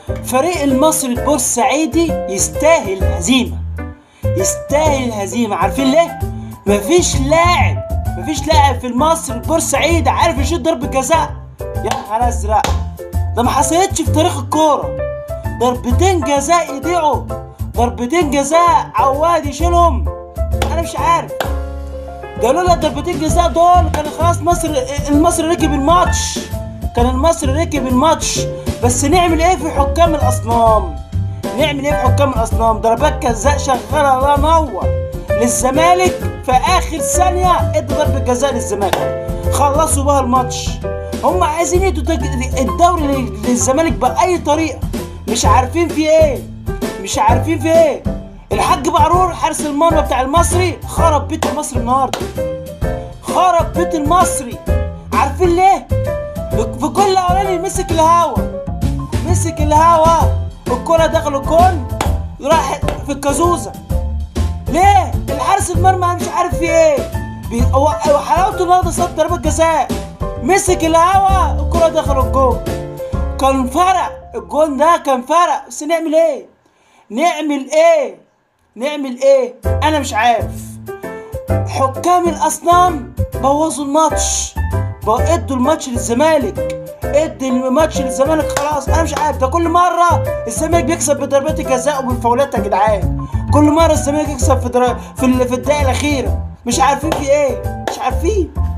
فريق المصري البورسعيدي يستاهل الهزيمة يستاهل الهزيمة عارفين ليه؟ مفيش لاعب مفيش لاعب في المصري البورسعيدي عارف يشوط ضربة جزاء يا نهار ازرق ده ما حصلتش في تاريخ الكورة ضربتين جزاء يضيعوا ضربتين جزاء عواد يشيلهم انا مش عارف ده لولا ضربتين جزاء دول كان خلاص مصر المصري ركب الماتش كان المصري ركب الماتش بس نعمل ايه في حكام الاصنام نعمل ايه في حكام الاصنام ضربات جزاء شغاله الله ينور للزمالك في اخر ثانيه ادى ضربه جزاء للزمالك خلصوا بقى الماتش هم عايزين يدوا تج- الدوري لل- للزمالك باي طريقه مش عارفين في ايه مش عارفين في ايه الحاج بعرور حارس المرمى بتاع المصري خرب بيت المصري النهارده خرب بيت المصري عارفين ليه في كل الاولاني مسك الهوا مسك الهوا الكرة دخل الجون راح في الكازوزة ليه الحارس المرمى مش عارف في ايه بي- هو هو حلاوته النهارده صد ضربة جزاء مسك الهوا الكرة دخل الجون كان فرق الجون ده كان فرق بس نعمل ايه نعمل ايه نعمل ايه انا مش عارف حكام الاصنام بوظوا الماتش بقوا ادوا الماتش للزمالك ادي الماتش للزمالك خلاص انا مش عارف ده كل مره الزمالك بيكسب بضربات الجزاء وبالفاولات يا جدعان كل مره الزمالك يكسب في در... في, ال... في الدقيقه الاخيره مش عارفين في ايه مش عارفين